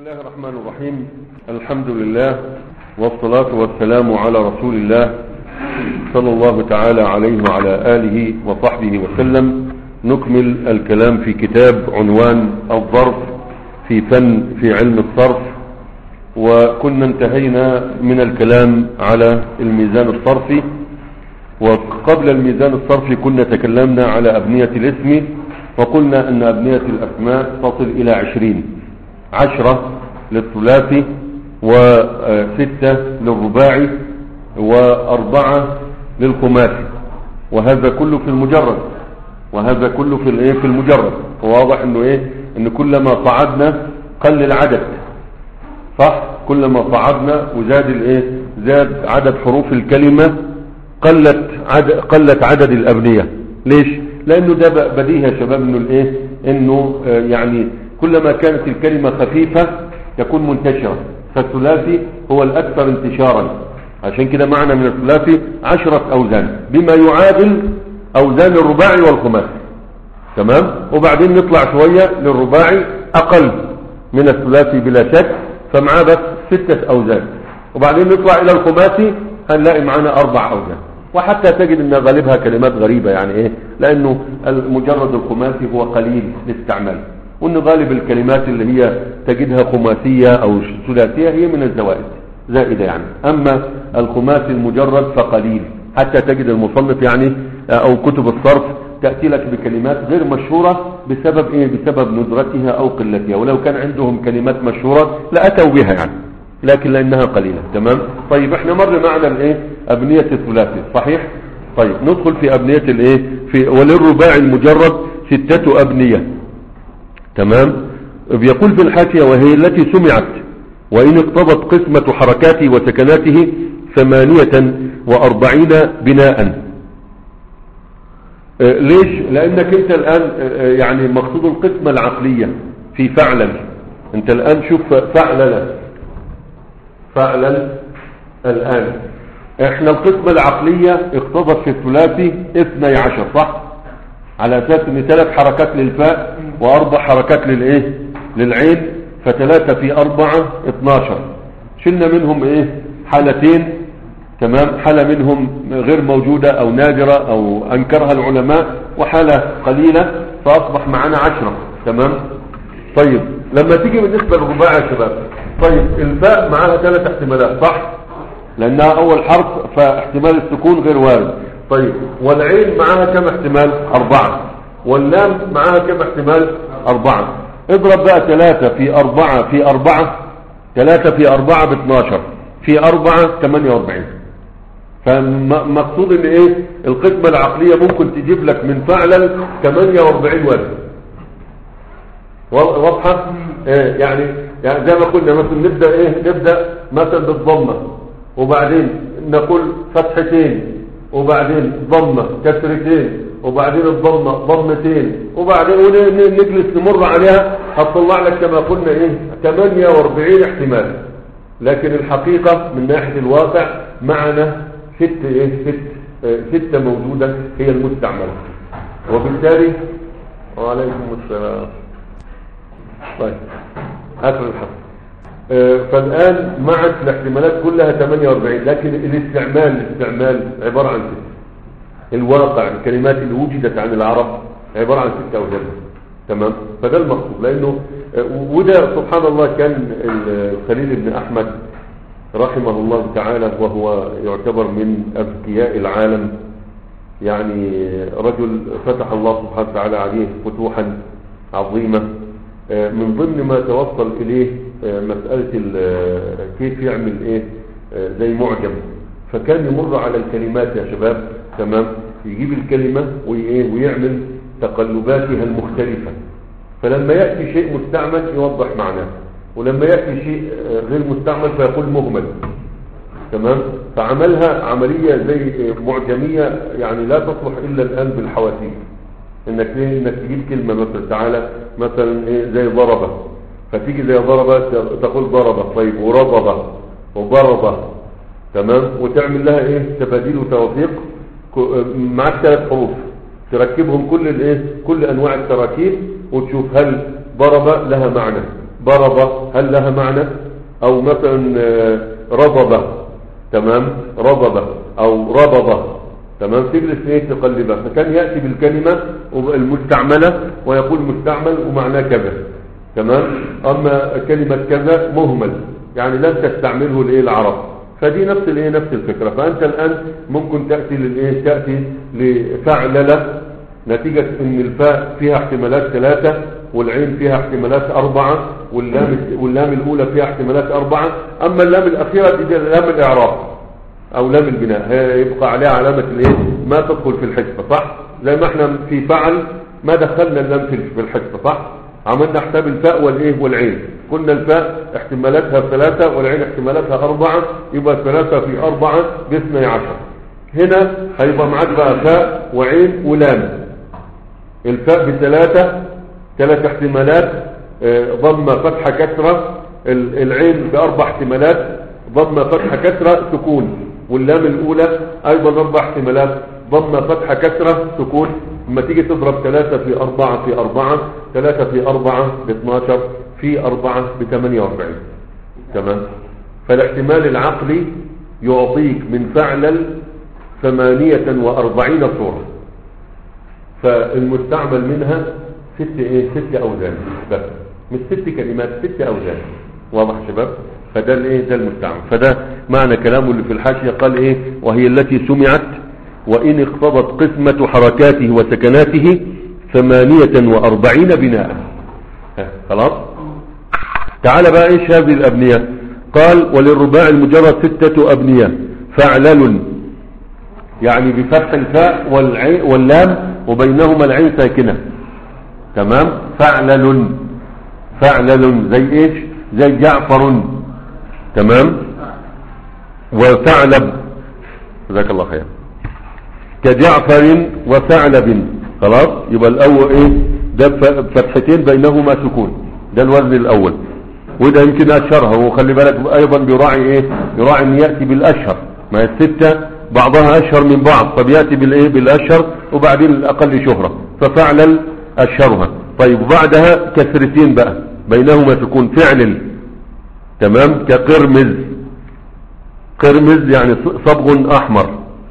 الله الرحمن الرحيم الحمد لله والصلاة والسلام على رسول الله صلى الله تعالى عليه وعلى آله وصحبه وسلم نكمل الكلام في كتاب عنوان الظرف في فن في علم الصرف وكنا انتهينا من الكلام على الميزان الصرفي وقبل الميزان الصرفي كنا تكلمنا على أبنية الاسم وقلنا أن أبنية الأسماء تصل إلى عشرين عشرة للثلاثي وستة للرباعي وأربعة للخماسي وهذا كله في المجرد وهذا كله في الايه في المجرد واضح انه ايه ان كلما صعدنا قل العدد صح كلما صعدنا وزاد الايه زاد عدد حروف الكلمة قلت عدد قلت عدد الابنية ليش لانه ده بديهي يا شباب انه الايه انه آه يعني كلما كانت الكلمة خفيفة تكون منتشرة فالثلاثي هو الاكثر انتشارا عشان كده معنى من الثلاثي عشرة اوزان بما يعادل اوزان الرباعي والخماسي تمام وبعدين نطلع شوية للرباعي اقل من الثلاثي بلا شك فمعاه بس ستة اوزان وبعدين نطلع الى الخماسي هنلاقي معانا اربع اوزان وحتى تجد ان غالبها كلمات غريبة يعني ايه لانه المجرد الخماسي هو قليل الاستعمال وان غالب الكلمات اللي هي تجدها خماسية او ثلاثية هي من الزوائد زائدة يعني اما الخماسي المجرد فقليل حتى تجد المصنف يعني او كتب الصرف تأتي لك بكلمات غير مشهورة بسبب ايه بسبب ندرتها او قلتها ولو كان عندهم كلمات مشهورة لأتوا بها يعني لكن لانها قليلة تمام طيب احنا مر معنا الايه ابنية الثلاثي صحيح طيب ندخل في ابنية الايه في وللرباعي المجرد ستة ابنية تمام بيقول في الحاشية وهي التي سمعت وإن اقتضت قسمة حركاته وسكناته ثمانية وأربعين بناء اه ليش لأنك أنت الآن اه يعني مقصود القسمة العقلية في فعلا أنت الآن شوف فعلا فعلا الآن احنا القسمة العقلية اقتضت في الثلاثي اثني عشر صح على اساس ان ثلاث حركات للفاء واربع حركات للايه للعين فثلاثة في اربعة اتناشر شلنا منهم ايه حالتين تمام حالة منهم غير موجودة او نادرة او انكرها العلماء وحالة قليلة فاصبح معنا عشرة تمام طيب لما تيجي بالنسبة للرباع يا شباب طيب الفاء معاها ثلاث احتمالات صح لانها اول حرف فاحتمال السكون غير وارد طيب والعين معاها كم احتمال اربعة واللام معاها كم احتمال اربعة اضرب بقى ثلاثة في اربعة في اربعة ثلاثة في اربعة باثناشر في اربعة تمانية واربعين فمقصود ان ايه القسمة العقلية ممكن تجيب لك من فعلا تمانية واربعين وزن واضحة ايه يعني يعني زي ما قلنا مثلا نبدأ ايه نبدأ مثلا بالضمة وبعدين نقول فتحتين وبعدين ضمة كسرتين وبعدين الضمة ضمتين وبعدين نجلس نمر عليها هتطلع لك كما قلنا ايه 48 احتمال لكن الحقيقة من ناحية الواقع معنا ست ايه ست اه ستة موجودة هي المستعملة وبالتالي وعليكم السلام طيب اكل الحق فالآن معت الاحتمالات كلها 48 لكن الاستعمال الاستعمال عبارة عن ستة الواقع الكلمات اللي وجدت عن العرب عبارة عن ستة أو ثلاثة تمام فده المقصود لأنه وده سبحان الله كان الخليل بن أحمد رحمه الله تعالى وهو يعتبر من أذكياء العالم يعني رجل فتح الله سبحانه وتعالى عليه فتوحا عظيمة من ضمن ما توصل إليه مسألة كيف يعمل ايه زي معجم فكان يمر على الكلمات يا شباب تمام يجيب الكلمة وايه ويعمل تقلباتها المختلفة فلما يأتي شيء مستعمل يوضح معناه ولما يأتي شيء غير مستعمل فيقول مهمل تمام فعملها عملية زي معجمية يعني لا تصلح إلا الآن بالحواسيب انك ايه انك تجيب كلمة مثلا تعالى مثلا ايه زي ضربة فتيجي زي ضربة تقول ضربة طيب ورضبة وضربة تمام وتعمل لها ايه تباديل وتوثيق معاك ثلاث حروف تركبهم كل الايه كل انواع التراكيب وتشوف هل ضرب لها معنى بربة هل لها معنى او مثلا آه، رضبة تمام رضبة او ربضة تمام تجلس ايه تقلبها فكان يأتي بالكلمة المستعملة ويقول مستعمل ومعناه كذا تمام اما كلمة كذا مهمل يعني لم تستعمله لايه العرب فدي نفس الايه نفس الفكرة فانت الان ممكن تأتي للايه تأتي لفعللة نتيجة ان الفاء فيها احتمالات ثلاثة والعين فيها احتمالات اربعة واللام, واللام الاولى فيها احتمالات اربعة اما اللام الاخيرة دي, دي لام الاعراب او لام البناء هي يبقى عليها علامة الايه ما تدخل في الحسبة صح زي ما احنا في فعل ما دخلنا اللام في الحسبة صح عملنا حساب الفاء والايه والعين قلنا الفاء احتمالاتها ثلاثة والعين احتمالاتها اربعة يبقى ثلاثة في اربعة باثني عشر هنا هيبقى معاك بقى فاء وعين ولام الفاء بثلاثة ثلاث احتمالات اه، ضم فتحة كسرة العين باربع احتمالات ضم فتحة كسرة سكون واللام الاولى ايضا اربع احتمالات ضم فتحة كسرة سكون لما تيجي تضرب ثلاثة في أربعة في أربعة ثلاثة في أربعة ب 12 في أربعة ب 48 تمام فالاحتمال العقلي يعطيك من فعلل ثمانية وأربعين صورة فالمستعمل منها ست ايه ست أوزان بس مش ست كلمات ست أوزان واضح شباب فده الايه ده المستعمل فده معنى كلامه اللي في الحاشية قال ايه وهي التي سمعت وإن اقتضت قسمة حركاته وسكناته ثمانية وأربعين بناء خلاص تعال بقى ايش هذه الأبنية قال وللرباع المجرد ستة أبنية فعلل يعني بفتح الفاء والعين واللام وبينهما العين ساكنة تمام فعلل فعلل زي ايش زي جعفر تمام وثعلب جزاك الله خير كجعفر وثعلب خلاص يبقى الاول ايه ده فتحتين بينهما سكون ده الوزن الاول وده يمكن اشهرها وخلي بالك ايضا بيراعي ايه يراعي ان ياتي بالاشهر ما هي السته بعضها اشهر من بعض فبياتي بالايه بالاشهر وبعدين الاقل شهره ففعلل اشهرها طيب وبعدها كسرتين بقى بينهما سكون فعلل تمام كقرمز قرمز يعني صبغ احمر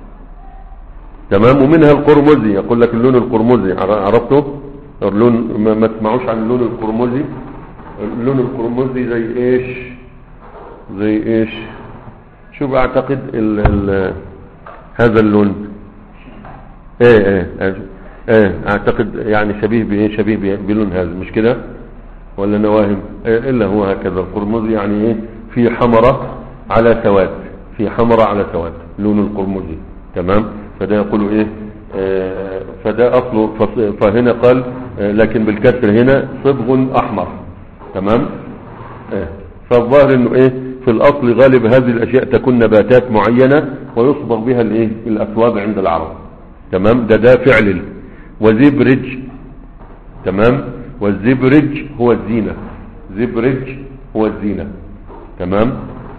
تمام ومنها القرمزي يقول لك اللون القرمزي عرفته اللون ما تسمعوش عن اللون القرمزي اللون القرمزي زي ايش زي ايش شوف اعتقد ال ال هذا اللون ايه ايه ايه, ايه اعتقد يعني شبيه بايه شبيه بلون هذا مش كده ولا نواهم إيه الا هو هكذا القرمزي يعني ايه في حمرة على سواد في حمرة على سواد لون القرمزي تمام فده يقول ايه آه فده اصله فهنا قال آه لكن بالكسر هنا صبغ احمر تمام آه فالظاهر انه ايه في الاصل غالب هذه الاشياء تكون نباتات معينة ويصبغ بها الايه الاثواب عند العرب تمام ده ده فعل وزبرج تمام والزبرج هو الزينة زبرج هو الزينة تمام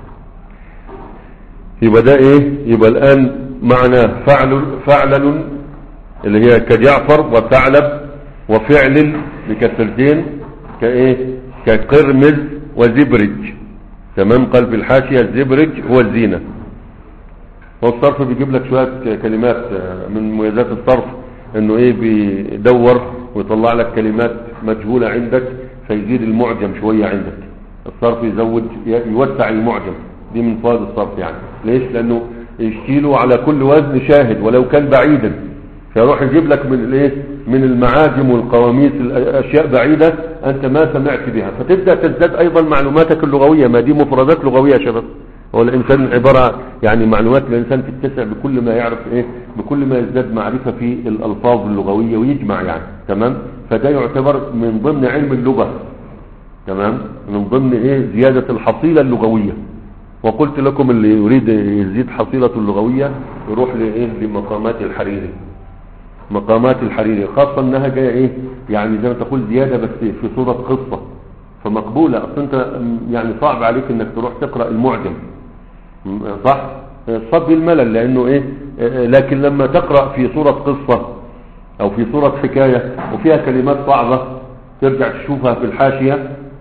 يبقى ده ايه يبقى الان معنى فعل فعلل اللي هي كجعفر وثعلب وفعل بكسرتين كايه كقرمز وزبرج تمام قال في الحاشية الزبرج هو الزينة هو الصرف بيجيب لك شوية كلمات من مميزات الصرف انه ايه بيدور ويطلع لك كلمات مجهولة عندك فيزيد المعجم شوية عندك الصرف يزود يوسع المعجم دي من فوائد الصرف يعني ليش لانه يشكيله على كل وزن شاهد ولو كان بعيدا فيروح يجيب لك من الايه من المعاجم والقواميس الاشياء بعيدة انت ما سمعت بها فتبدأ تزداد ايضا معلوماتك اللغوية ما دي مفردات لغوية يا شباب هو الانسان عبارة يعني معلومات الانسان تتسع بكل ما يعرف ايه بكل ما يزداد معرفة في الالفاظ اللغوية ويجمع يعني تمام فده يعتبر من ضمن علم اللغة تمام من ضمن ايه زيادة الحصيلة اللغوية وقلت لكم اللي يريد يزيد حصيلته اللغوية يروح لايه لمقامات الحريري مقامات الحريري خاصة انها جاية ايه يعني زي ما تقول زيادة بس في صورة قصة فمقبولة اصل انت يعني صعب عليك انك تروح تقرأ المعجم صح صد الملل لانه ايه لكن لما تقرأ في صورة قصة او في صورة حكاية وفيها كلمات صعبة ترجع تشوفها في الحاشية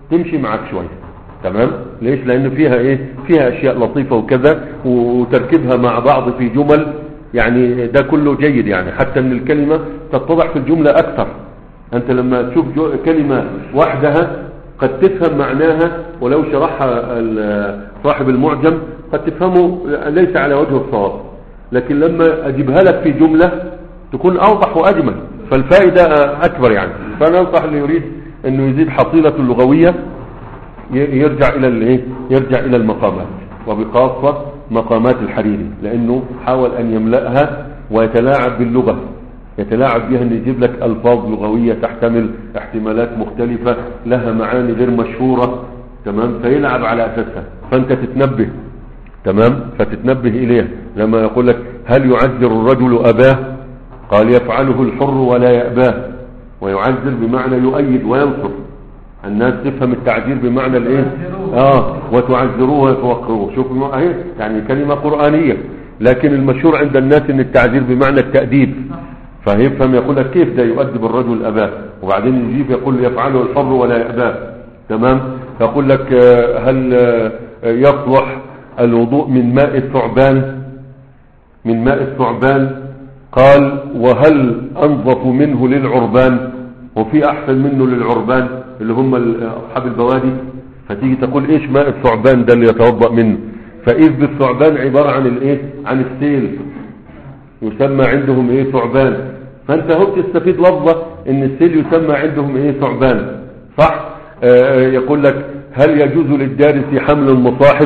تمشي معك شوية تمام ليش لان فيها ايه فيها اشياء لطيفة وكذا وتركيبها مع بعض في جمل يعني ده كله جيد يعني حتى ان الكلمة تتضح في الجملة اكثر انت لما تشوف جو- كلمة وحدها قد تفهم معناها ولو شرحها ال- صاحب المعجم قد تفهمه ليس على وجه الصواب لكن لما اجيبها لك في جملة تكون اوضح واجمل فالفائدة اكبر يعني فانا انصح اللي يريد انه يزيد حصيلة اللغوية ي- يرجع الى الايه يرجع الى المقامات وبخاصة مقامات الحريري لانه حاول ان يملأها ويتلاعب باللغة يتلاعب بها ان يجيب لك الفاظ لغوية تحتمل احتمالات مختلفة لها معاني غير مشهورة تمام فيلعب على اساسها فانت تتنبه تمام فتتنبه اليها لما يقول لك هل يعذر الرجل اباه قال يفعله الحر ولا يأباه ويعذر بمعنى يؤيد وينصر الناس تفهم التعذير بمعنى الايه اه وتعذروه وتوقروه شوف الم- اهي يعني كلمة قرآنية لكن المشهور عند الناس ان التعذير بمعنى التأديب فيفهم يقول لك كيف ده يؤدب الرجل اباه وبعدين يجيب يقول يفعله الحر ولا يأباه تمام يقول لك آه، هل آه، يصلح الوضوء من ماء الثعبان من ماء الثعبان قال وهل انظف منه للعربان وفي احسن منه للعربان اللي هم ال- اصحاب البوادي فتيجي تقول ايش ماء الثعبان ده اللي يتوضا منه فاذ بالثعبان عباره عن الايه عن السيل يسمى عندهم ايه ثعبان فانت هو تستفيد لفظه ان السيل يسمى عندهم ايه ثعبان صح آه يقول لك هل يجوز للدارس حمل المصاحف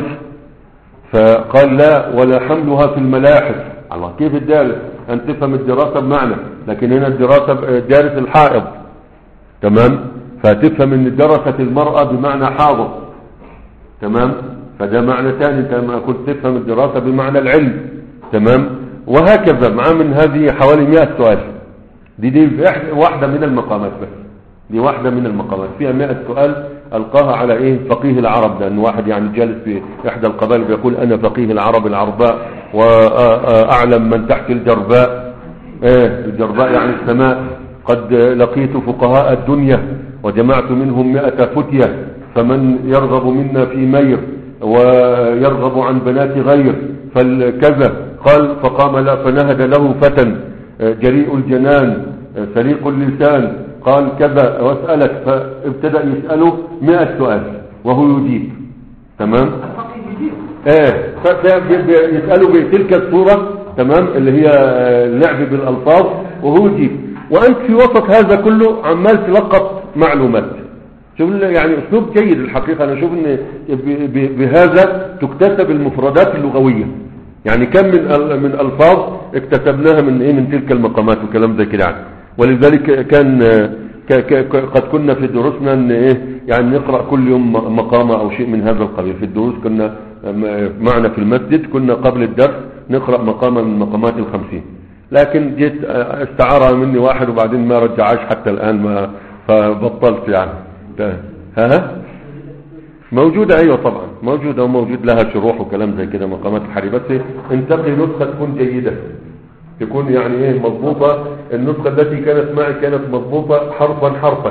فقال لا ولا حملها في الملاحف الله كيف الدارس أن تفهم الدراسة بمعنى لكن هنا الدراسة ب- دارس الحائض تمام فتفهم ان درست المرأة بمعنى حاضر تمام فده معنى ثاني انت ما كنت تفهم الدراسة بمعنى العلم تمام وهكذا مع من هذه حوالي 100 سؤال دي دي إح- واحدة من المقامات بس دي واحدة من المقامات فيها 100 سؤال ألقاها على إيه فقيه العرب لأن واحد يعني جالس في إحدى القبائل بيقول أنا فقيه العرب العرباء وأعلم من تحت الجرباء إيه الجرباء يعني السماء قد لقيت فقهاء الدنيا وجمعت منهم مئة فتية فمن يرغب منا في مير ويرغب عن بنات غير فالكذا قال فقام لا فنهد له فتى جريء الجنان سليق اللسان قال كذا واسألك فابتدأ يسأله مئة سؤال وهو يجيب تمام ايه يسأله بتلك الصورة تمام اللي هي اللعب بالألفاظ وهو يجيب وأنت في وسط هذا كله عمال تلقط معلومات شوف ال- يعني اسلوب جيد الحقيقة انا اشوف ان ب- ب- بهذا تكتسب المفردات اللغوية يعني كم من ال- من الفاظ اكتسبناها من ايه من تلك المقامات وكلام زي كده يعني ولذلك كان آه، ك- ك- ك- قد كنا في دروسنا ان ايه يعني نقرأ كل يوم م- مقامة او شيء من هذا القبيل في الدروس كنا آه، م- معنا في المسجد كنا قبل الدرس نقرأ مقاما من مقامات الخمسين لكن جيت آه، استعارها مني واحد وبعدين ما رجعهاش حتى الان ما فبطلت يعني ده- ها موجودة ايوه طبعا موجودة وموجود لها شروح وكلام زي كده مقامات الحري بس انتقي نسخة تكون جيدة تكون يعني ايه مضبوطة النسخة التي كانت معي كانت مضبوطة حرفا حرفا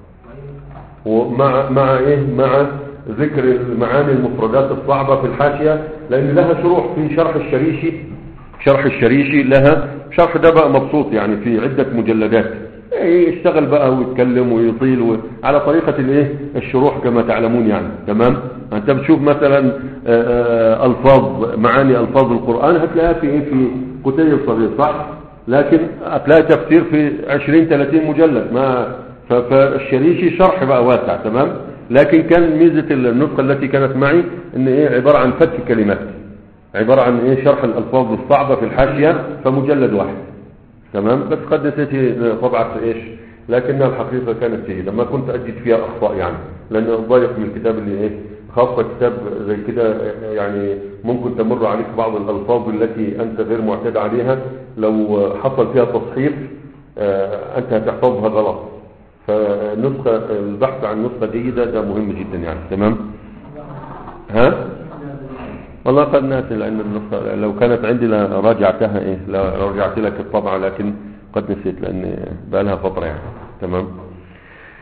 ومع مع ايه مع ذكر المعاني المفردات الصعبة في الحاشية لان لها شروح في شرح الشريشي شرح الشريشي لها شرح ده بقى مبسوط يعني في عدة مجلدات إيه، يشتغل بقى ويتكلم ويطيل و... على طريقة الايه الشروح كما تعلمون يعني تمام انت بتشوف مثلا آه، آه، الفاظ معاني الفاظ القرآن هتلاقيها في ايه في كتيب صغير صح لكن هتلاقي تفسير في 20 30 مجلد ما ف- فالشريشي شرح بقى واسع تمام لكن كان ميزة النسخة التي كانت معي ان ايه عبارة عن فك كلمات عبارة عن ايه شرح الالفاظ الصعبة في الحاشية فمجلد واحد تمام بس قد نسيت طبعة ايش لكنها الحقيقة كانت جيدة ما كنت اجد فيها اخطاء يعني لان ضيق من الكتاب اللي ايه خاصة كتاب زي كده يعني ممكن تمر عليك بعض الالفاظ التي انت غير معتاد عليها لو حصل فيها تصحيف آه، انت هتحفظها غلط فنسخة البحث عن نسخة جيدة ده مهم جدا يعني تمام ها والله قد ناسي لأن النسخة لو كانت عندي لراجعتها إيه لرجعت لك الطبعة لكن قد نسيت لأن بقى لها فترة يعني تمام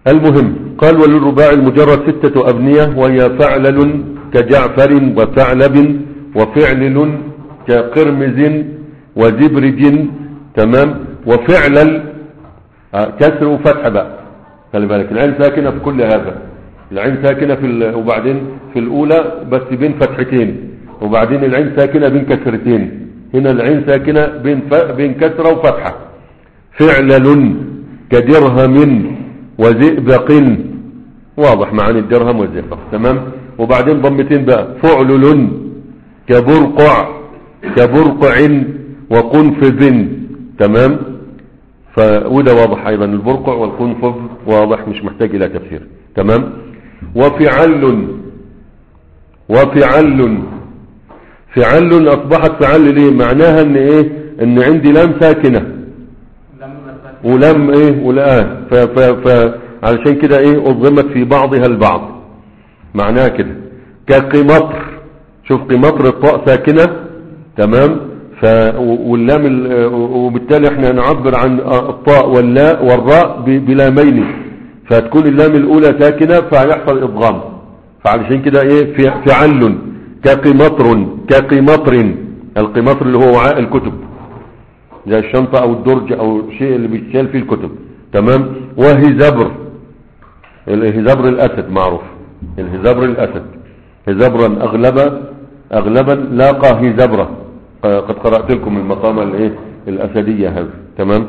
المهم قال وللرباع المجرد ستة أبنية وهي فعلل كجعفر وثعلب وفعلل كقرمز وزبرج تمام وفعلل آه، كسر وفتح بقى خلي بالك العين ساكنة في كل هذا العين ساكنة في ال... وبعدين في الأولى بس بين فتحتين وبعدين العين ساكنة بين كسرتين هنا العين ساكنة بين, ف... بين كسرة وفتحة فعلل كدرهم وزئبق واضح معاني الدرهم والزئبق تمام وبعدين ضمتين بقى فعلل كبرقع كبرقع وقنفذ تمام فوده واضح ايضا البرقع والقنفذ واضح مش محتاج الى تفسير تمام وفعل وفعل فعل اصبحت فعل ليه معناها ان ايه ان عندي لام ساكنة ولم ايه ولا ف ف ف علشان كده ايه اضغمت في بعضها البعض معناها كده كقمطر شوف قمطر الطاء ساكنة تمام ف واللام ال- وبالتالي احنا نعبر عن الطاء واللاء والراء ب- بلامين فتكون اللام الاولى ساكنة فيحصل اضغام فعلشان كده ايه في- فعل كقمطر كقمطر القمطر اللي هو وعاء الكتب زي الشنطة او الدرج او الشيء اللي بيتشال فيه الكتب تمام وهزبر الهزبر الاسد معروف الهزبر الاسد هزبرا اغلبا اغلبا لاقى هزبرة آه، قد قرأت لكم المقامة الايه الاسدية هذا تمام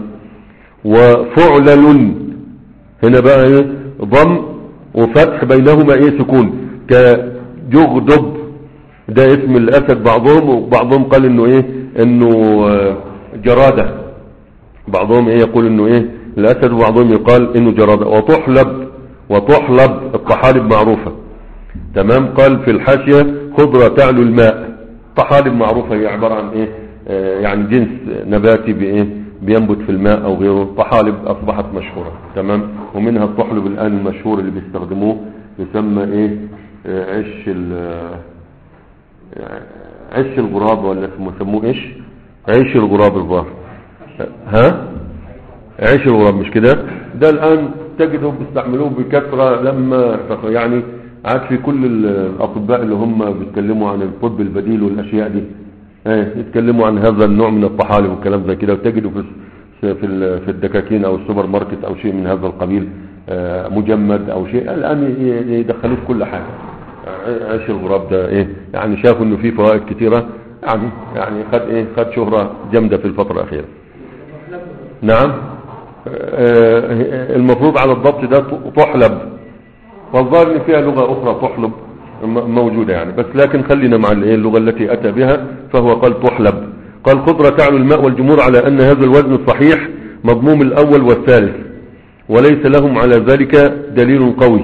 وفعلل هنا بقى ايه ضم وفتح بينهما ايه سكون كجغدب ده اسم الاسد بعضهم وبعضهم قال انه ايه انه آه، جرادة بعضهم ايه يقول انه ايه الاسد وبعضهم يقال انه جرادة وتحلب وتحلب الطحالب معروفة تمام قال في الحاشية خضرة تعلو الماء طحالب معروفة هي عبارة عن ايه آه يعني جنس نباتي بايه بينبت في الماء او غيره طحالب اصبحت مشهورة تمام ومنها الطحلب الان المشهور اللي بيستخدموه يسمى ايه آه عش ال آه، عش الغراب ولا اسمه يسموه ايش عيش الغراب الظاهر ها عيش الغراب مش كده ده الان تجدهم بيستعملوه بكثرة لما يعني عاد في كل الاطباء اللي هم بيتكلموا عن الطب البديل والاشياء دي ايه يتكلموا عن هذا النوع من الطحالب والكلام زي كده وتجدوا في في ال- في الدكاكين او السوبر ماركت او شيء من هذا القبيل آه، مجمد او شيء الان ي- يدخلوه في كل حاجه ع- عيش الغراب ده ايه يعني شافوا انه فيه فوائد كثيره يعني يعني خد ايه خد شهره جامده في الفتره الاخيره نعم آه، المفروض على الضبط ده تحلب والظاهر ان فيها لغة اخرى تحلب م- موجودة يعني بس لكن خلينا مع الايه اللغة التي اتى بها فهو قال تحلب قال خضرة تعلو الماء والجمهور على ان هذا الوزن الصحيح مضموم الاول والثالث وليس لهم على ذلك دليل قوي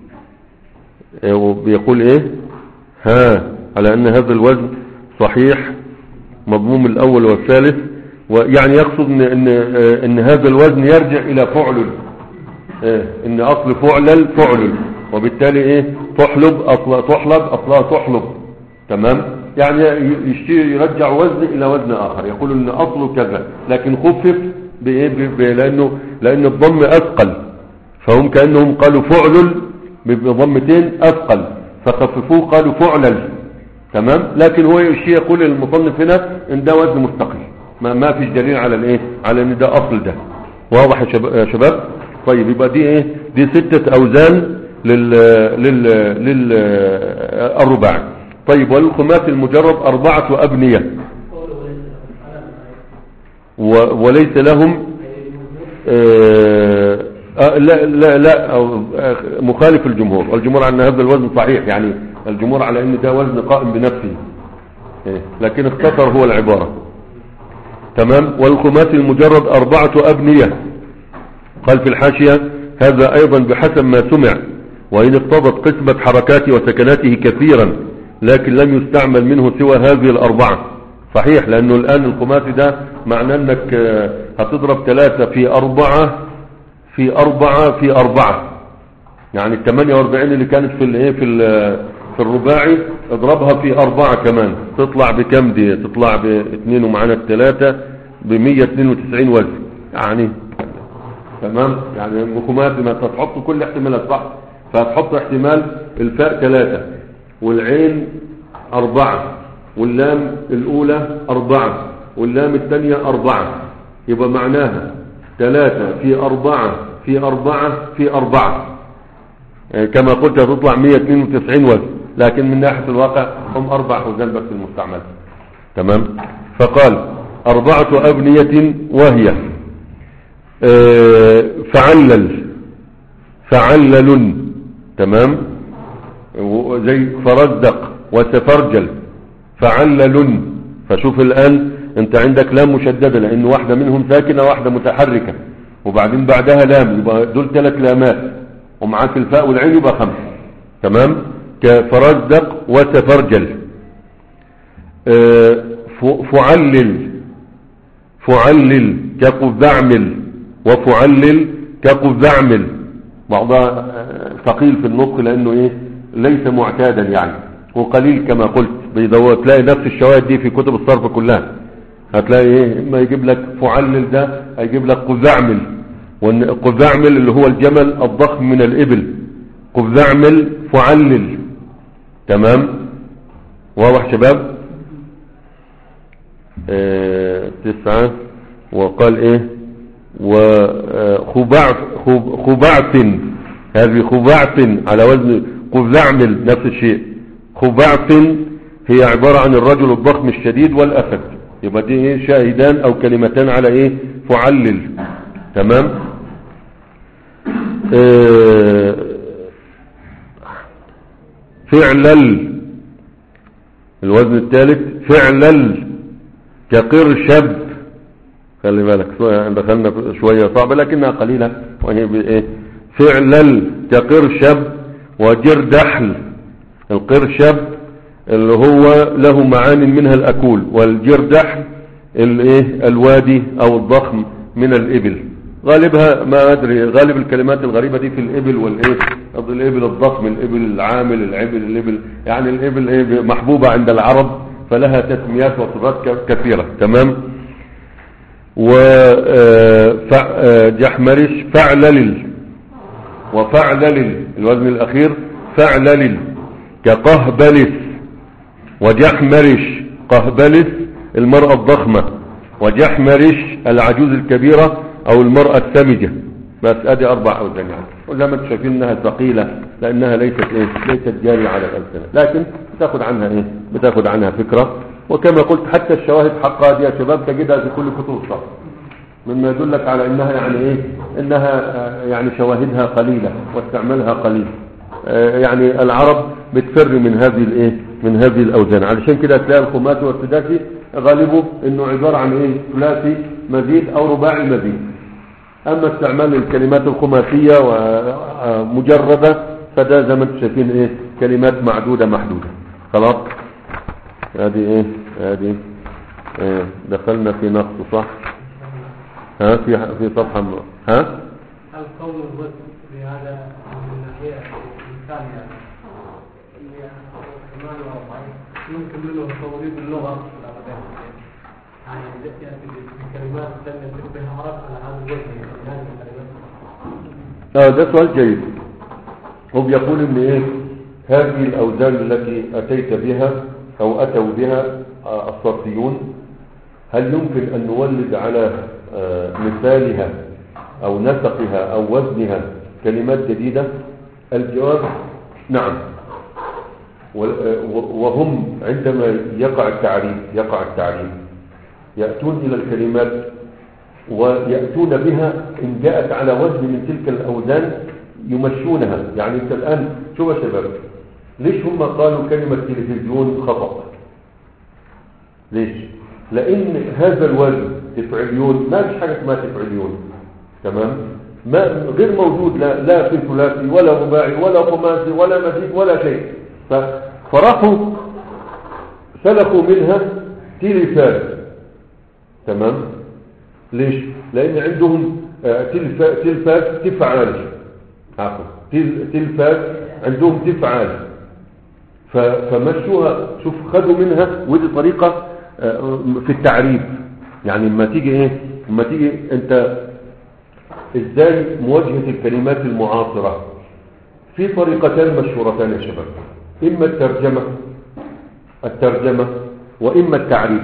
بيقول ايه ها على ان هذا الوزن صحيح مضموم الاول والثالث ويعني يقصد ان, إن, آه، إن هذا الوزن يرجع الى فعل إيه ان اصل فعلل فعل وبالتالي ايه تحلب اصل تحلب اصلها تحلب تمام يعني يشتري يرجع وزن الى وزن اخر يقول ان اصله كذا لكن خفف بايه ب- ب- لانه لان الضم اثقل فهم كانهم قالوا فعل بضمتين اثقل فخففوه قالوا فعلل تمام لكن هو الشيء يقول المصنف هنا ان ده وزن مستقل ما, ما فيش دليل على الايه على ان ده اصل ده واضح يا شباب, يا شباب طيب يبقى دي ايه دي ستة اوزان لل لل لل الرباعي طيب وللخماس المجرد اربعة ابنية و- وليس لهم آه آه، لا لا لا أو آه، مخالف الجمهور والجمهور على ان هذا الوزن صحيح يعني الجمهور على ان ده وزن قائم بنفسه إيه، لكن اختصر هو العبارة تمام والخماس المجرد أربعة أبنية قال في الحاشية هذا أيضا بحسب ما سمع وإن اقتضت قسمة حركاته وسكناته كثيرا لكن لم يستعمل منه سوى هذه الأربعة صحيح لأنه الآن الخماسي ده معناه أنك آه، هتضرب ثلاثة في أربعة في أربعة في أربعة يعني ال 48 اللي كانت في الايه في ال- في الرباعي اضربها في أربعة كمان تطلع بكم دي تطلع باثنين ومعانا الثلاثة ب 192 وزن يعني تمام يعني خماسي ما تحط كل احتمالات صح فهتحط احتمال الفاء ثلاثة والعين أربعة واللام الأولى أربعة واللام الثانية أربعة يبقى معناها ثلاثة في أربعة في أربعة في أربعة يعني كما قلت هتطلع 192 وزن لكن من ناحية الواقع هم أربع أوزان بس المستعمل تمام فقال أربعة أبنية وهي آه، فعلل فعلل تمام زي فرزدق وتفرجل فعلل فشوف الآن انت عندك لام مشددة لان واحدة منهم ساكنة واحدة متحركة وبعدين بعدها لام يبقى دول ثلاث لامات ومعاك الفاء والعين يبقى خمسة تمام كفرزدق وتفرجل آه، ف- فعلل فعلل كقذعمل وفعلل كقذعمل بعضها آه، ثقيل في النطق لانه ايه ليس معتادا يعني وقليل كما قلت بيدور تلاقي نفس الشواهد دي في كتب الصرف كلها هتلاقي ايه اما يجيب لك فعلل ده هيجيب لك قذعمل والقذعمل اللي هو الجمل الضخم من الابل قذعمل فعلل تمام واضح شباب آه تسعة وقال ايه وخبعث خبعث هذه خبعث على وزن قذعمل نفس الشيء خبعث هي عبارة عن الرجل الضخم الشديد والأسد يبقى دي ايه شاهدان او كلمتان على ايه فعلل تمام آه فعلل الوزن الثالث فعلل كقرشب خلي بالك شوية- دخلنا في شوية صعبة لكنها قليلة وهي بايه فعلل كقرشب وجردحل القرشب اللي هو له معان منها الأكول والجردحل الايه الوادي او الضخم من الإبل غالبها ما أدري غالب الكلمات الغريبة دي في الإبل والإيه قصدي الإبل الضخم الإبل العامل العبل الإبل يعني الإبل إيه محبوبة عند العرب فلها تسميات وصفات ك- كثيرة تمام وجحمرش فعلل وفعلل الوزن الأخير فعلل كقهبلس وجحمرش قهبلس المرأة الضخمة وجحمرش العجوز الكبيرة او المرأة السمجة بس ادي اربع اوزان يعني ولا ما انتم شايفين انها ثقيلة لانها ليست ايه ليست جارية على الالسنة لكن بتاخد عنها ايه بتاخد عنها فكرة وكما قلت حتى الشواهد حقها دي يا شباب تجدها في كل كتب الصرف مما يدلك على انها يعني ايه انها آه، يعني شواهدها قليلة واستعمالها قليل آه، يعني العرب بتفر من هذه الايه من هذه الاوزان علشان كده تلاقي الخماسي والسداسي غالبه انه عبارة عن ايه ثلاثي مزيد او رباعي مزيد اما استعمال الكلمات الخماسية ومجردة فده زي ما انتم شايفين ايه كلمات معدودة محدودة خلاص هذه ايه هذه إيه دخلنا في نقص صح ها في في صفحة م- ها هل قول الوزن بهذا من الناحية الثانية اللي هي ثمان وأربعين يمكن منه تطوير اللغة لا بد يعني يأتي بكلمات لم يتم بها عرف على هذا الوجه يعني هذه الكلمات آه ده سؤال جيد هو بيقول ان ايه هذه الاوزان التي اتيت بها او اتوا بها آه، الصرفيون هل يمكن ان نولد على آه، مثالها او نسقها او وزنها كلمات جديدة الجواب نعم و- آه، وهم عندما يقع التعريف يقع التعريف يأتون إلى الكلمات ويأتون بها إن جاءت على وزن من تلك الأوزان يمشونها يعني أنت الآن شو يا شباب ليش هم قالوا كلمة تلفزيون خطأ ليش لأن هذا الوزن تفعليون ما فيش حاجة اسمها تفعليون تمام ما غير موجود لا, لا في ثلاثي ولا رباعي ولا خماسي ولا مزيد ولا شيء ف- فراحوا سلخوا منها تلفاز تمام ليش لان عندهم آه، تلفا- تلفاز تفعال عفوا تل- تلفاز عندهم تفعال ف- فمشوها شوف خدوا منها ودي طريقة آه، في التعريف يعني لما تيجي ايه لما تيجي انت ازاي مواجهة الكلمات المعاصرة في طريقتان مشهورتان يا شباب اما الترجمة الترجمة واما التعريف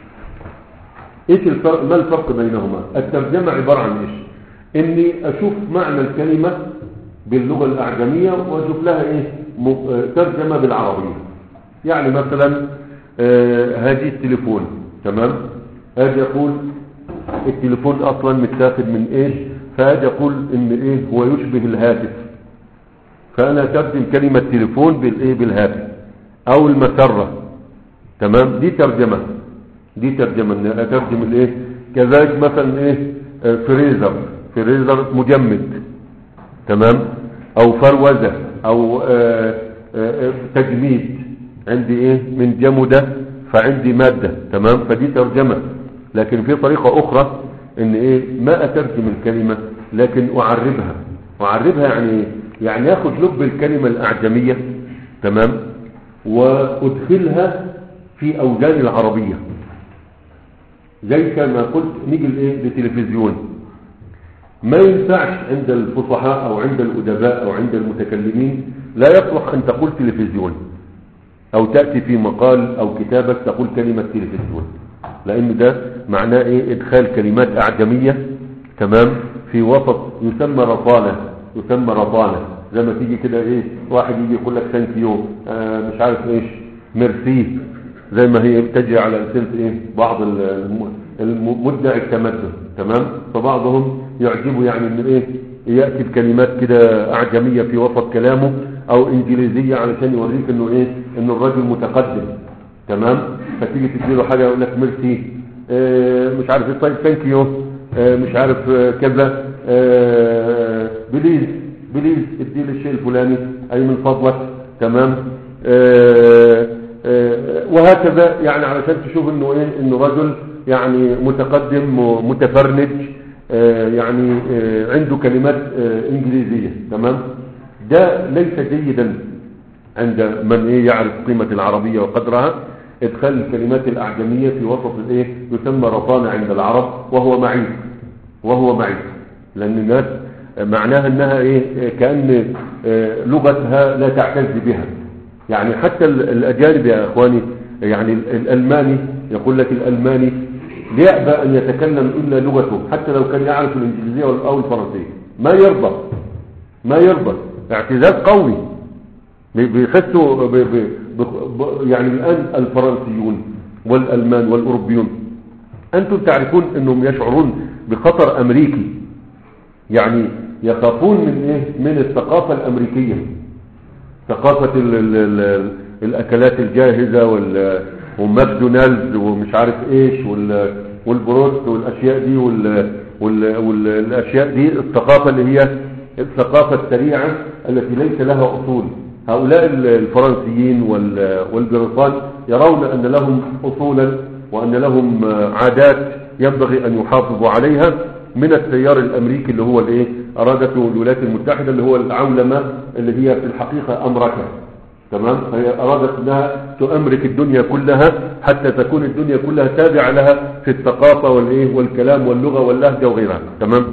ايش الفرق ما الفرق بينهما الترجمة عبارة عن ايش اني اشوف معنى الكلمة باللغة الاعجمية واشوف لها ايه م- آه، ترجمة بالعربية يعني مثلا آه، هذه التليفون تمام اجي اقول التليفون اصلا متاخد من ايش فاجي اقول ان ايه هو يشبه الهاتف فانا اترجم كلمة تليفون بالايه بالهاتف او المسرة تمام دي ترجمة دي ترجمة ان اترجم الايه كذلك مثلا ايه آه، فريزر فريزر مجمد تمام او فروزة او آه، آه، آه، تجميد عندي ايه من جمدة فعندي مادة تمام فدي ترجمة لكن في طريقة اخرى ان ايه ما اترجم الكلمة لكن اعربها اعربها يعني ايه يعني اخد لب الكلمة الاعجمية تمام وادخلها في اوزان العربية زي كما قلت نيجي لايه لتلفزيون ما ينفعش عند الفصحاء او عند الادباء او عند المتكلمين لا يصلح ان تقول تلفزيون او تأتي في مقال او كتابك تقول كلمة تلفزيون لان ده معناه ايه ادخال كلمات اعجمية تمام في وسط يسمى رطانة يسمى رطانة زي ما تيجي كده ايه واحد يجي يقول لك ثانك يو آه مش عارف ايش ميرسي زي ما هي بتجي على لسان ايه بعض الم- المدعي التمدن تمام فبعضهم يعجبه يعني ان ايه ياتي بكلمات كده اعجميه في وسط كلامه او انجليزيه علشان يوريك انه ايه انه الرجل متقدم تمام فتيجي تديله حاجه يقول لك ميرسي آه مش عارف ايه طيب ثانك يو آه مش عارف آه كذا آه بليز بليز ادي لي الشيء الفلاني اي من فضلك تمام آه آه وهكذا يعني علشان تشوف انه ايه انه رجل يعني متقدم ومتفرنج آه يعني آه عنده كلمات آه انجليزيه تمام ده ليس جيدا عند من ايه يعرف قيمة العربية وقدرها ادخال الكلمات الاعجمية في وسط الايه يسمى رطانة عند العرب وهو معيب وهو معيب لان الناس معناها انها ايه كأن آه، لغتها لا تعتز بها يعني حتى ال- الاجانب يا اخواني يعني ال- الالماني يقول لك الالماني يأبى ان يتكلم الا لغته حتى لو كان يعرف الانجليزية او الفرنسية ما يرضى ما يرضى اعتزاز قوي بي- بيحسوا ب- ب- ب- ب- يعني الآن الفرنسيون والألمان والأوروبيون أنتم تعرفون أنهم يشعرون بخطر أمريكي يعني يخافون من إيه؟ من الثقافة الأمريكية ثقافة ال ال ال الأكلات الجاهزة وال وماكدونالدز ومش عارف إيش وال والبروست والأشياء دي وال وال والأشياء دي الثقافة اللي هي الثقافة السريعة التي ليس لها أصول هؤلاء الفرنسيين وال- والبريطان يرون أن لهم أصولا وأن لهم عادات ينبغي أن يحافظوا عليها من التيار الأمريكي اللي هو الإيه أرادته الولايات المتحدة اللي هو العولمة اللي هي في الحقيقة أمركة تمام فهي أرادت أنها تؤمرك الدنيا كلها حتى تكون الدنيا كلها تابعة لها في الثقافة والإيه والكلام واللغة واللهجة وغيرها تمام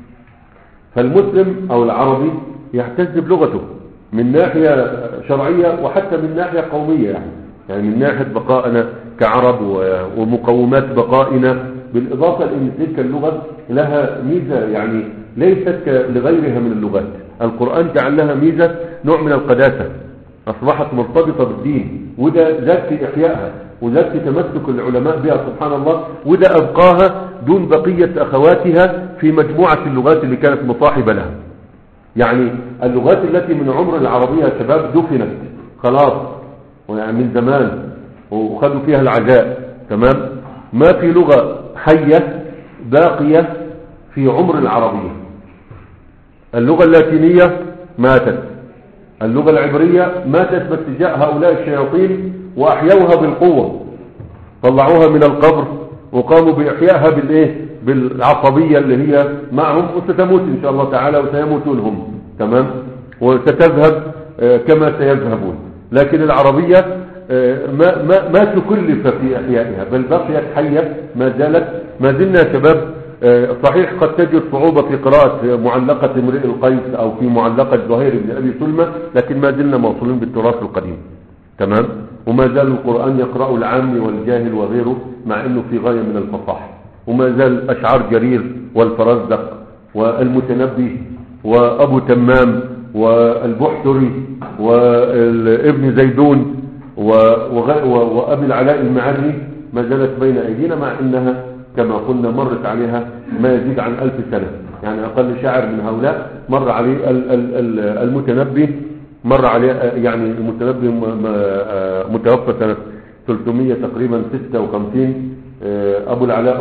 فالمسلم او العربي يعتز بلغته من ناحية شرعية وحتى من ناحية قومية يعني يعني من ناحية بقائنا كعرب و- ومقومات بقائنا بالإضافة لأن تلك اللغة لها ميزة يعني ليست ك- لغيرها من اللغات القرآن جعل لها ميزة نوع من القداسة أصبحت مرتبطة بالدين وده زاد في إحيائها وزاد في تمسك العلماء بها سبحان الله وده أبقاها دون بقية أخواتها في مجموعة اللغات اللي كانت مصاحبة لها يعني اللغات التي من عمر العربية يا شباب دفنت خلاص يعني من زمان وخدوا فيها العزاء تمام ما في لغة حية باقية في عمر العربية اللغة اللاتينية ماتت اللغة العبرية ماتت باتجاه هؤلاء الشياطين وأحيوها بالقوة طلعوها من القبر وقاموا بإحيائها بالإيه بالعصبية اللي هي معهم وستموت إن شاء الله تعالى وسيموتون هم تمام وستذهب آه، كما سيذهبون لكن العربية آه، ما, ما, ما تكلف في إحيائها بل بقيت حية ما زالت ما زلنا يا شباب آه، صحيح قد تجد صعوبة في قراءة معلقة امرئ القيس او في معلقة زهير بن ابي سلمى لكن ما زلنا موصولين بالتراث القديم تمام وما زال القرآن يقرأ العام والجاهل وغيره مع انه في غاية من الفصاحة وما زال اشعار جرير والفرزدق والمتنبي وابو تمام والبحتري وابن زيدون وغ- و- وابي العلاء المعري ما زالت بين ايدينا مع انها كما قلنا مرت عليها ما يزيد عن ألف سنة يعني أقل شاعر من هؤلاء مر عليه ال- ال- ال- المتنبي مر عليه يعني المتنبي م- م- آه، متوفى سنة 300 تقريبا 56 آه، أبو العلاء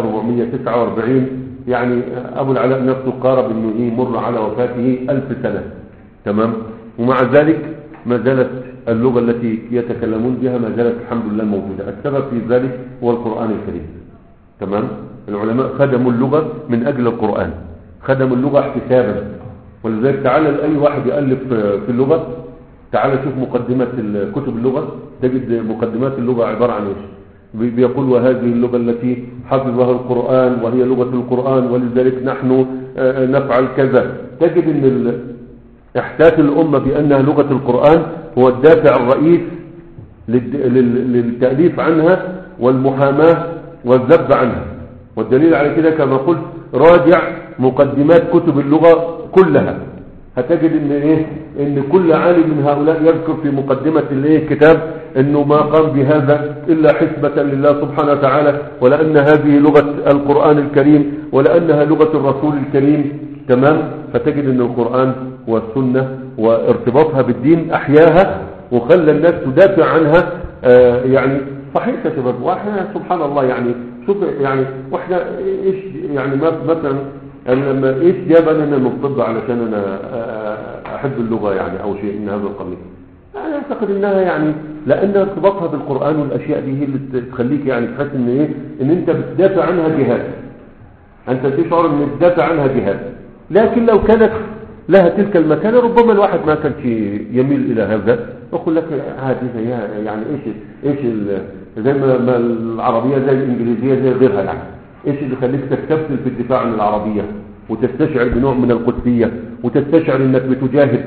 449 يعني أبو العلاء نفسه قارب أنه يمر على وفاته ألف سنة تمام ومع ذلك ما زالت اللغة التي يتكلمون بها ما زالت الحمد لله موجودة السبب في ذلك هو القرآن الكريم تمام العلماء خدموا اللغة من أجل القرآن خدموا اللغة احتسابا ولذلك تعالى لأي واحد يألف في اللغة تعالى شوف مقدمات ال- كتب اللغة تجد مقدمات اللغة عبارة عن ايش بي- بيقول وهذه اللغة التي حفظها القرآن وهي لغة القرآن ولذلك نحن آه، نفعل كذا تجد ان ال- احساس الأمة بأنها لغة القرآن هو الدافع الرئيس للد- لل- للتأليف عنها والمحاماة والذب عنها والدليل على كده كما قلت راجع مقدمات كتب اللغة كلها هتجد ان ايه ان كل عالم من هؤلاء يذكر في مقدمة الايه كتاب انه ما قام بهذا الا حسبة لله سبحانه وتعالى ولان هذه لغة القرآن الكريم ولانها لغة الرسول الكريم تمام فتجد ان القرآن والسنة وارتباطها بالدين احياها وخلى الناس تدافع عنها آه يعني صحيح يا شباب واحنا سبحان الله يعني شوف يعني واحنا ايش يعني ما- مثلا أنا لما ايش جابني انا من الطب علشان انا آه، احب اللغه يعني او شيء من هذا القبيل انا اعتقد انها يعني لان ارتباطها بالقران والاشياء دي هي اللي تخليك يعني تحس ان ايه ان انت بتدافع عنها جهاد انت تشعر ان بتدافع عنها جهاد لكن لو كانت لها تلك المكانه ربما الواحد ما كانش يميل الى هذا يقول لك عادي زيها يعني ايش ايش ال- زي ما ما العربيه زي الانجليزيه زي غيرها يعني ايش اللي يخليك تستبسل في الدفاع عن العربيه وتستشعر بنوع من القدسيه وتستشعر انك بتجاهد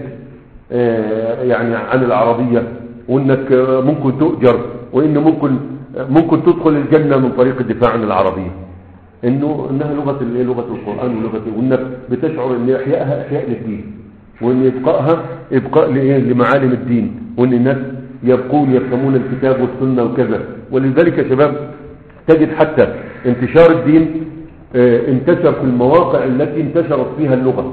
آه، يعني عن العربيه وانك آه، ممكن تؤجر وان ممكن ممكن تدخل الجنه من طريق الدفاع عن العربيه انه انها لغه الايه لغه القران ولغه وانك بتشعر ان احيائها احياء للدين وان ابقائها ابقاء لايه لمعالم الدين وان الناس يبقون يفهمون الكتاب والسنه وكذا ولذلك يا شباب تجد حتى انتشار الدين آه، انتشر في المواقع التي انتشرت فيها اللغه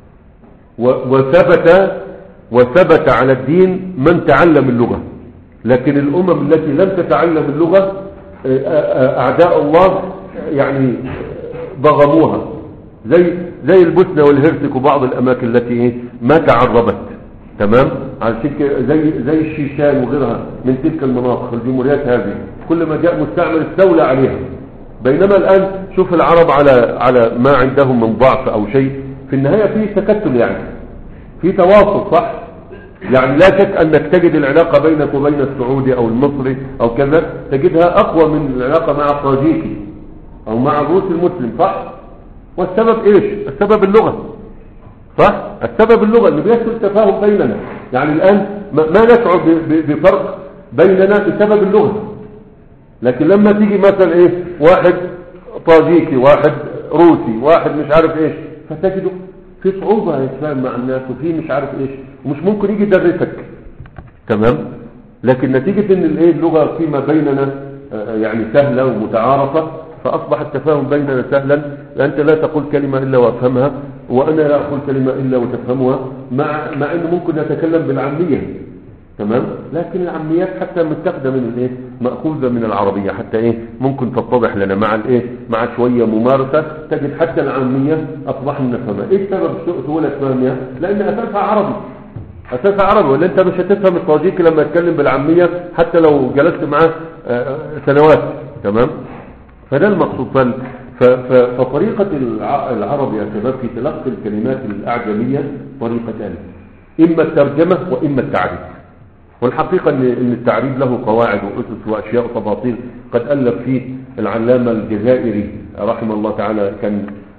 و- وثبت وثبت على الدين من تعلم اللغه لكن الامم التي لم تتعلم اللغه آه، آه، اعداء الله يعني ضغموها زي زي البوسنه والهرسك وبعض الاماكن التي إيه ما تعربت تمام علشان كده زي زي الشيشان وغيرها من تلك المناطق الجمهوريات هذه كل ما جاء مستعمر استولى عليها بينما الان شوف العرب على على ما عندهم من ضعف او شيء في النهايه في تكتل يعني في تواصل صح يعني لا شك انك تجد العلاقه بينك وبين السعودي او المصري او كذا تجدها اقوى من العلاقه مع الطاجيكي او مع الروسي المسلم صح والسبب ايش السبب اللغه صح السبب اللغه اللي بيحصل تفاهم بيننا يعني الان ما ما نشعر ب- ب- بفرق بيننا بسبب اللغه لكن لما تيجي مثلا ايه واحد طاجيكي واحد روسي واحد مش عارف ايش فتجده في صعوبة يتفاهم مع الناس وفي مش عارف ايش ومش ممكن يجي يدرسك تمام لكن نتيجة ان الايه اللغة فيما بيننا آه، يعني سهلة ومتعارفة فاصبح التفاهم بيننا سهلا انت لا تقول كلمة الا وافهمها وانا لا اقول كلمة الا وتفهمها مع مع انه ممكن نتكلم بالعامية تمام لكن العاميات حتى متاخده من الايه ماخوذه من العربيه حتى ايه ممكن تتضح لنا مع الايه مع شويه ممارسه تجد حتى العاميه اصبحنا نفهمها ايه سبب سوء- سهوله فهمها لان اساسها عربي اساسها عربي ولا انت مش هتفهم الطاجيكي لما يتكلم بالعاميه حتى لو جلست معاه آه، سنوات تمام فده المقصود فال- ف- ف- فطريقة الع- العرب يا شباب في تلقي الكلمات الأعجمية طريقتان إما الترجمة وإما التعريف والحقيقة أن إن التعريف له قواعد وأسس وأشياء وتفاصيل قد ألف فيه العلامة الجزائري رحمه الله تعالى كان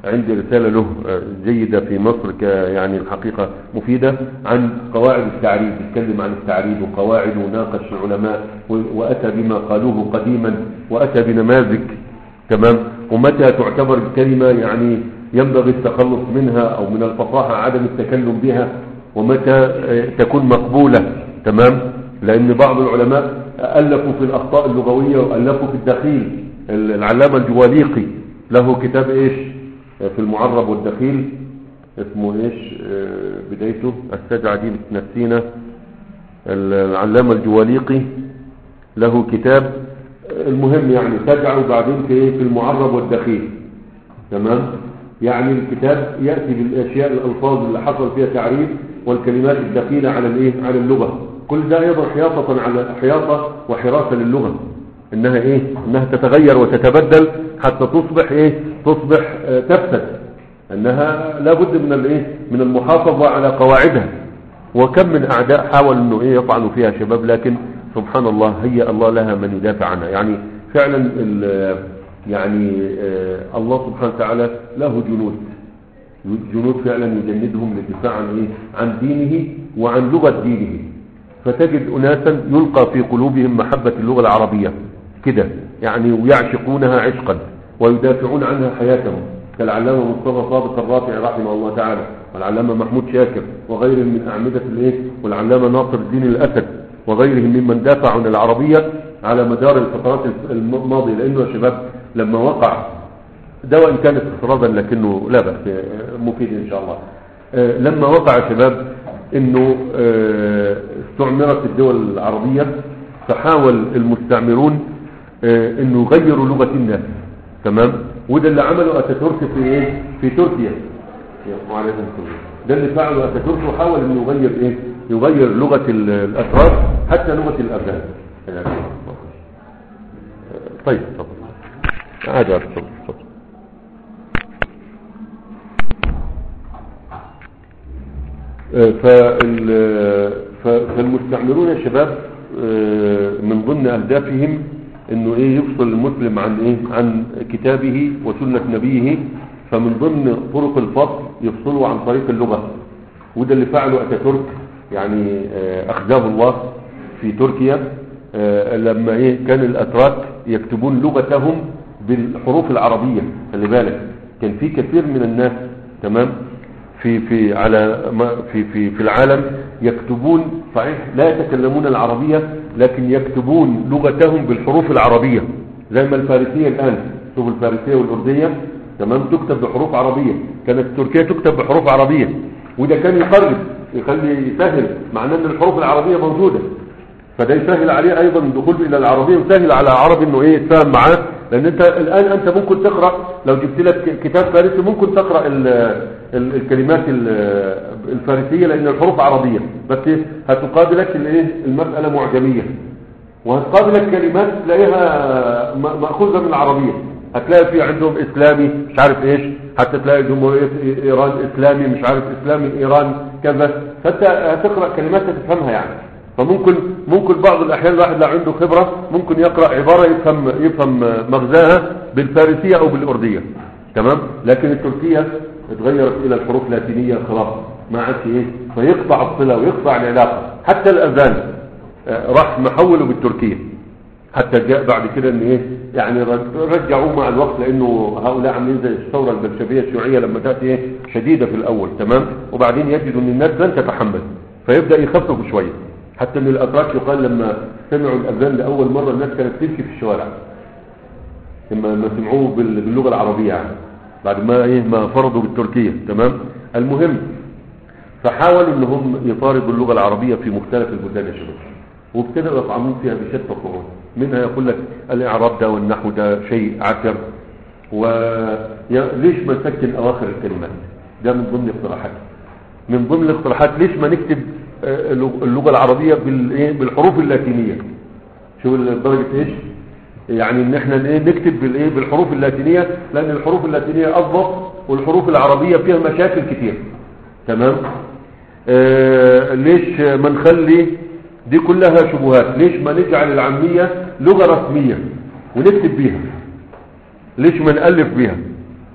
عندي رسالة له آه، جيدة في مصر ك يعني الحقيقة مفيدة عن قواعد التعريب يتكلم عن التعريب وقواعد وناقش العلماء و- وأتى بما قالوه قديما وأتى بنماذج تمام ومتى تعتبر الكلمة يعني ينبغي التخلص منها أو من الفصاحة عدم التكلم بها ومتى آه، تكون مقبولة تمام لأن بعض العلماء ألفوا في الأخطاء اللغوية وألفوا في الدخيل العلامة الجواليقي له كتاب إيش في المعرب والدخيل اسمه إيش آه، بدايته السجعة دي بتنسينا العلامة الجواليقي له كتاب المهم يعني سجعه وبعدين في إيه؟ في المعرب والدخيل تمام يعني الكتاب يأتي بالأشياء الألفاظ اللي حصل فيها تعريف والكلمات الدخيلة على الإيه على اللغة كل ده أيضا حياطة على حياطة وحراسة للغة إنها إيه إنها تتغير وتتبدل حتى تصبح إيه تصبح آه، تفسد إنها لابد من الإيه من المحافظة على قواعدها وكم من أعداء حاول إنه إيه يطعنوا فيها شباب لكن سبحان الله هي الله لها من يدافع عنها يعني فعلا ال- يعني آه، الله سبحانه وتعالى له جنود جنود فعلا يجندهم للدفاع عن ايه عن دينه وعن لغة دينه فتجد اناسا يلقى في قلوبهم محبة اللغة العربية كده يعني ويعشقونها عشقا ويدافعون عنها حياتهم كالعلامة مصطفى صادق الرافعي رحمه الله تعالى والعلامة محمود شاكر وغيرهم من أعمدة الايه والعلامة ناصر الدين الأسد وغيرهم ممن دافع عن العربية على مدار الفترات الماضية لأنه يا شباب لما وقع ده وإن كان استطرادا لكنه لا بأس آه، مفيد إن شاء الله آه، لما وقع يا شباب انه آه، استعمرت الدول العربية فحاول المستعمرون آه، انه يغيروا لغة الناس تمام وده اللي عمله اتاتورك في ايه في تركيا وعليكم السلام ده اللي فعله اتاتورك وحاول انه يغير ايه يغير لغة ال- الاتراك حتى لغة الافغان يعني آه، طيب تفضل عادي عادي تفضل تفضل فال- ف- فالمستعمرون يا شباب آه، من ضمن أهدافهم انه ايه يفصل المسلم عن ايه عن كتابه وسنة نبيه فمن ضمن طرق الفصل يفصلوا عن طريق اللغة وده اللي فعله اتاتورك يعني آه، اخزاه الله في تركيا آه، لما ايه كان الاتراك يكتبون لغتهم بالحروف العربية خلي بالك كان في كثير من الناس تمام في في على ما في في في العالم يكتبون صحيح لا يتكلمون العربية لكن يكتبون لغتهم بالحروف العربية زي ما الفارسية الآن شوف الفارسية والأردية تمام تكتب بحروف عربية كانت تركيا تكتب بحروف عربية وده كان يقرب يخلي يسهل معناه ان الحروف العربية موجودة فده يسهل عليه ايضا الدخول الى العربية ويسهل على العرب انه ايه يتفاهم معاه لان انت الان انت ممكن تقرأ لو جبت لك كتاب فارسي ممكن تقرأ ال ال الكلمات ال- الفارسية لان الحروف عربية بس إيه؟ هتقابلك الايه المسألة معجمية وهتقابلك كلمات تلاقيها م- مأخوذة من العربية هتلاقي في عندهم اسلامي مش عارف ايش حتى تلاقي جمهورية ايران اسلامي مش عارف اسلامي ايران كذا فانت هتقرأ كلمات تفهمها يعني فممكن ممكن بعض الاحيان الواحد لو عنده خبرة ممكن يقرأ عبارة يفهم يفهم مغزاها بالفارسية او بالاردية تمام لكن التركية اتغيرت الى الحروف اللاتينية خلاص ما عادش ايه فيقطع الصلة ويقطع العلاقة حتى الاذان آه، راح محوله بالتركية حتى جاء بعد كده ان ايه يعني رج- رجعوه مع الوقت لانه هؤلاء عاملين زي الثوره البلشفيه الشيوعيه لما تاتي ايه شديده في الاول تمام وبعدين يجدوا ان الناس لن تتحمل فيبدا يخففوا شويه حتى ان الاتراك يقال لما سمعوا الاذان لاول مره الناس كانت تمشي في الشوارع لما ما سمعوه بال- باللغه العربيه يعني بعد ما ايه ما فرضوا بالتركيه تمام المهم فحاولوا ان هم يطاردوا اللغه العربيه في مختلف البلدان يا شباب وابتدأوا يطعمون فيها بشتى الطرق منها يقول لك الإعراب ده والنحو ده شيء عسر وليش ما نسكن أواخر الكلمات ده من ضمن اقتراحات من ضمن الاقتراحات ليش ما نكتب آه، اللغة العربية بالإيه؟ بالحروف اللاتينية شو درجة ايش يعني ان احنا ايه نكتب بالايه بالحروف اللاتينية لان الحروف اللاتينية اضبط والحروف العربية فيها مشاكل كتير تمام آه ليش ما نخلي دي كلها شبهات ليش ما نجعل العامية لغة رسمية ونكتب بيها ليش ما نألف بيها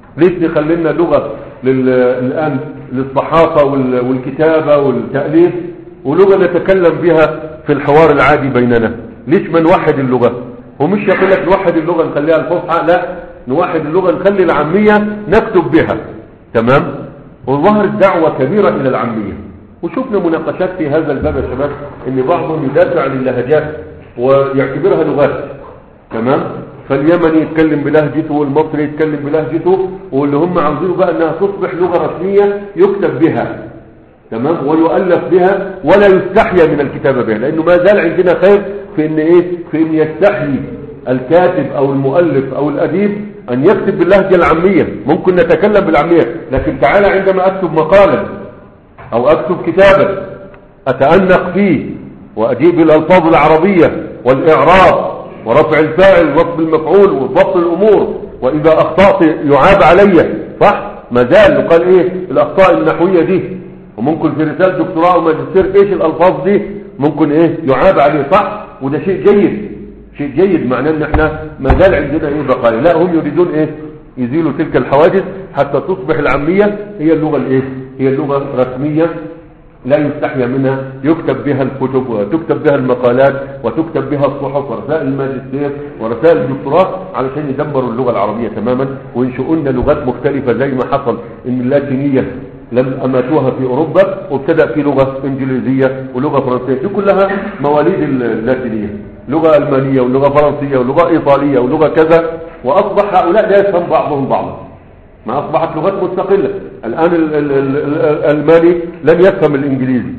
ليش نخلي لنا لغة لل... الآن للصحافة وال... والكتابة والتأليف ولغة نتكلم بها في الحوار العادي بيننا ليش ما نوحد اللغة ومش يقول لك نوحد اللغة نخليها الفصحى لا نوحد اللغة نخلي العامية نكتب بها تمام وظهرت دعوة كبيرة إلى العامية وشفنا مناقشات في هذا الباب يا شباب ان بعضهم يدافع عن اللهجات ويعتبرها لغات تمام فاليمني يتكلم بلهجته والمصري يتكلم بلهجته واللي هم عاوزينه بقى انها تصبح لغة رسمية يكتب بها تمام ويؤلف بها ولا يستحيا من الكتابة بها لانه ما زال عندنا خير في ان ايه في ان يستحيي الكاتب او المؤلف او الاديب ان يكتب باللهجة العامية ممكن نتكلم بالعامية لكن تعالى عندما اكتب مقالا او اكتب كتابا اتأنق فيه واجيب الالفاظ العربية والاعراب ورفع الفاعل ونصب المفعول وضبط الامور واذا اخطأت يعاب علي صح ما زال يقال ايه الاخطاء النحوية دي وممكن في رسالة دكتوراه وماجستير ايش الالفاظ دي ممكن ايه يعاب عليه صح وده شيء جيد شيء جيد معناه ان احنا ما زال عندنا ايه بقايا لا هم يريدون ايه يزيلوا تلك الحواجز حتى تصبح العامية هي اللغة الايه هي اللغة رسمية لا يستحيا منها يكتب بها الكتب وتكتب بها المقالات وتكتب بها الصحف ورسائل الماجستير ورسائل الدكتوراه علشان يدبروا اللغة العربية تماما وينشئوا لنا لغات مختلفة زي ما حصل ان اللاتينية لم أماتوها في أوروبا وابتدأ في لغة إنجليزية ولغة فرنسية دي كلها مواليد اللاتينية لغة ألمانية ولغة فرنسية ولغة إيطالية ولغة كذا وأصبح هؤلاء لا يفهم بعضهم بعضا ما أصبحت لغات مستقلة الآن ال- ال- ال- الألماني لن يفهم الإنجليزي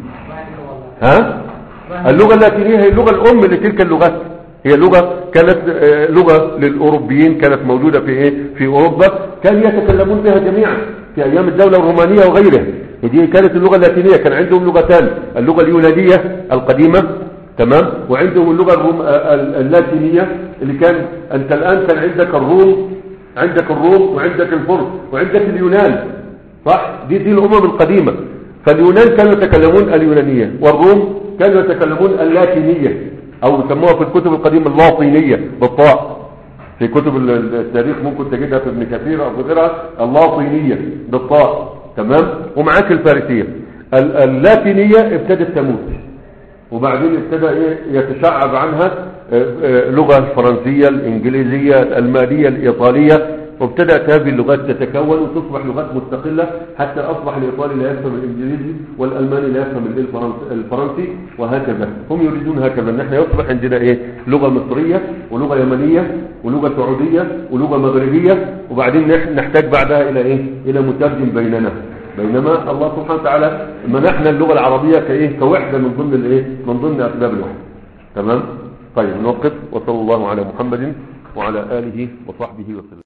ها اللغة اللاتينية هي اللغة الأم لتلك اللغات هي لغة كانت آه، لغة للأوروبيين كانت موجودة في إيه في أوروبا كانوا يتكلمون بها جميعا في أيام الدولة الرومانية وغيرها ودي كانت اللغة اللاتينية كان عندهم لغتان اللغة اليونانية القديمة تمام وعندهم اللغة الروم... آه، ال- اللاتينية اللي كان أنت الآن كان عندك الروم عندك الروم وعندك الفرس وعندك اليونان صح دي دي الأمم القديمة فاليونان كانوا يتكلمون اليونانية والروم كانوا يتكلمون اللاتينية أو يسموها في الكتب القديمة اللاطينية بالطاء في كتب ال- التاريخ ممكن تجدها في ابن كثير أو في غيرها اللاطينية بالطاء تمام ومعاك الفارسية ال- اللاتينية ابتدت تموت وبعدين ابتدى ايه يتشعب عنها آه، آه، لغة الفرنسية الانجليزية الالمانية الايطالية وابتدأت هذه اللغات تتكون وتصبح لغات مستقلة حتى اصبح الايطالي لا يفهم الانجليزي والالماني لا يفهم الإيه الفرنس- الفرنسي وهكذا هم يريدون هكذا ان احنا يصبح عندنا ايه لغة مصرية ولغة يمنية ولغة سعودية ولغة مغربية وبعدين نح- نحتاج بعدها الى ايه الى مترجم بيننا بينما الله سبحانه وتعالى منحنا اللغة العربية كايه كوحدة من ضمن الايه من ضمن اسباب الوحدة تمام طيب نوقف وصلى الله على محمد وعلى آله وصحبه وسلم